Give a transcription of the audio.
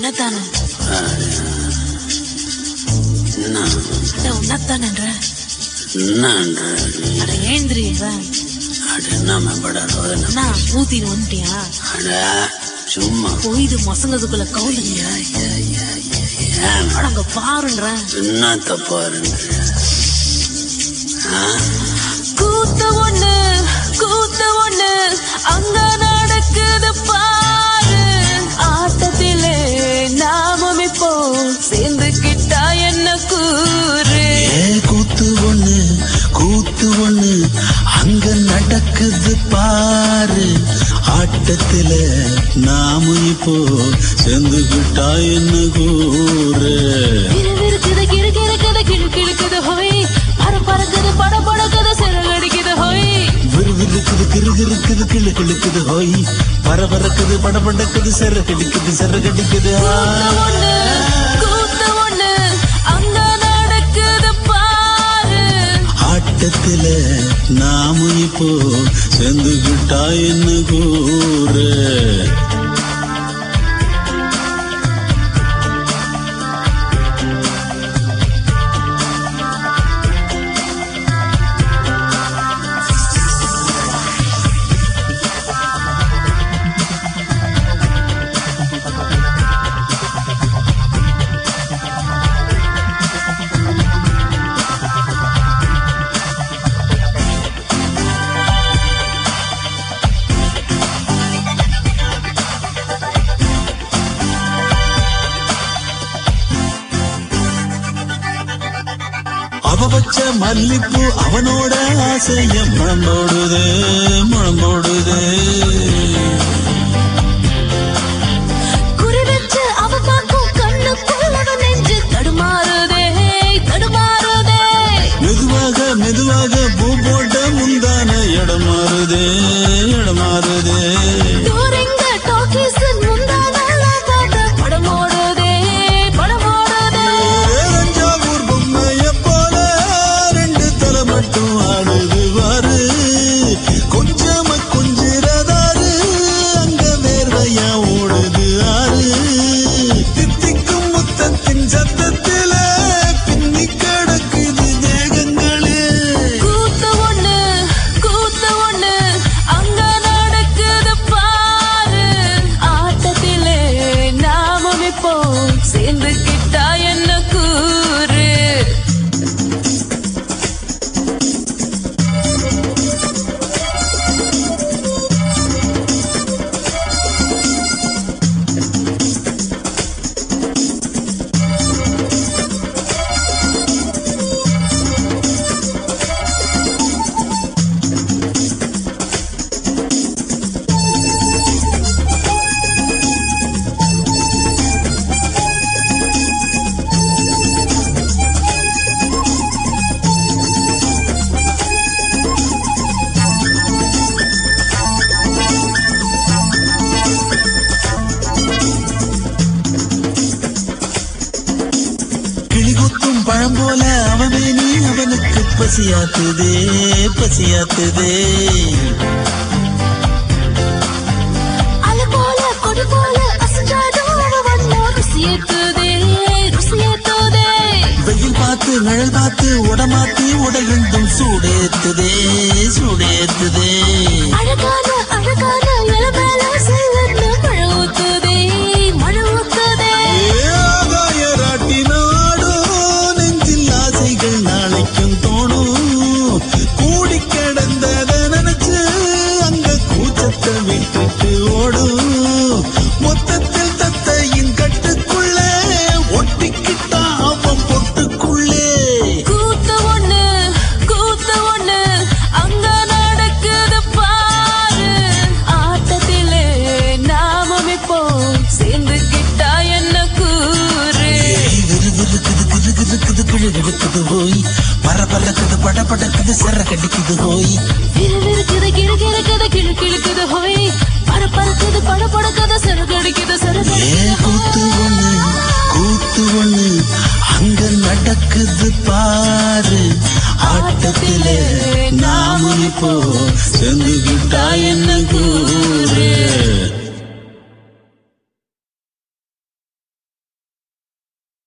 என்னத்தானே என்ன அட உன்னத்தானன்ற என்னன்ற அட ஏந்திரியா அட என்ன மேம்படாரோ அண்ணா ஊத்தின்னு வந்துட்டியா அட சும்மா பொய்து மசங்கதுக்குள்ள கவுலுங்க ஏன் அங்க பாருன்ற என்ன தப்பா இருங்க கூத்த ஒண்ணு கூத்த ஒண்ணு அங்க நடக்குது பாரு ஆட்டத்திலே நாமும் இப்போ சேர்ந்துக்கிட்டா என்ன கூறு ஏ கூத்து ஒண்ணு கூத்து ஒண்ணு அங்க நடக்குது பாரு ஆட்டத்துல நாம இப்போ சேர்ந்துகிட்டா என்ன கூறு விறுவிறுக்குது கிறுகிறுக்குது கிழுக்கிழுக்குது ஹோய் பர பறக்குது பட படக்குது சிறகடிக்குது ஹோய் விறுவிறுக்குது கிறுகிறுக்குது கிளு கிளுக்குது ஹோய் பரபரக்குது படபடக்குது செரகடிக்குது செரகடிக்குது கூத்த ஒண்ணு கூத்த ஒண்ணு அங்க நடக்குது பாரு ஆட்டத்துல நாம இப்போ சேர்ந்துகிட்டா என்ன கூறு அவ வச்ச மல்லிப்பூ அவனோட ஆசைய முழம்போடுது முழம்போடுது குறி வச்சு அவ பார்க்கும் கண்ணுக்குள்ள நெஞ்சு தடுமாறுதே தடுமாறுதே மெதுவாக மெதுவாக பூ போட்ட முந்தான இடம் மாறுதே இடம் மாறுதே தூரங்க டாக்கீஸ் முந்தான பார்த்த படம் ஓடுதே படம் ஓடுதே தஞ்சாவூர் பொம்மைய போல ரெண்டு தலை மட்டும் ஆடுது வாரு கொஞ்சம கொஞ்சிறதாரு அங்க வேர்வையா ஓடுது ஆறு தித்திக்கும் முத்தத்தின் சத்தத்தில பின்னி கிடக்குது தேகங்களே கூத்த ஒண்ணு கூத்த ஒண்ணு அங்க நடக்குது பாரு ஆட்டத்திலே நாமும் இப்போ சேர்ந்துக்கிட்டா என்ன கூறு கிளிகுத்தும் பழம் போல அவனே நீ அவனுக்கு பசியாத்துதே பசியாத்துதே அலை போல கொடி போல அசஞ்சாடும் வண்ண ருசியேத்துதே ருசியேத்துதே வெயில் பார்த்து நிழல் பார்த்து உடமாத்தி உடையுண்டும் சூடேத்துதே சூடேத்துதே அழகான அழகான இளமேல செல்லன்னு மழை ஊத்துதே மழை ஊத்துதே ஆகாயராட்டி நாடும் நெஞ்சில் ஆசைகள் நாளைக்கும் தோணும் கூடி கிடந்தத நினைச்சு அங்க கூச்சத்தை விட்டுட்டு ஓடும் மொத்தத்தில் தத்தையின் கட்டுக்குள்ளே ஒட்டிக்கிட்டா அவன் பொட்டுக்குள்ளே கூத்த ஒண்ணு கூத்த ஒண்ணு அங்க நடக்குது பாரு ஆட்டத்திலே நாமும் இப்போ சேர்ந்துக்கிட்டா என்ன கூறு விறுவிறுக்குது கிறுகிறுக்குது கிழுகிழுக்குது ஹோய் பரபரக்குது படபடக்குது செர கடிக்குது ஹோய் விறுவிறுக்குது கிறுகிறுக்குது கிழுக்கிழுக்குது ஹோய் பரபரக்குது படபடக்குது சருகடிக்குது ஏ சருகடிக்குது கூத்து ஒண்ணு கூத்து ஒண்ணு அங்க நடக்குது பாரு ஆட்டத்திலே நாம இப்போ சேர்ந்துகிட்டா என்ன கூறு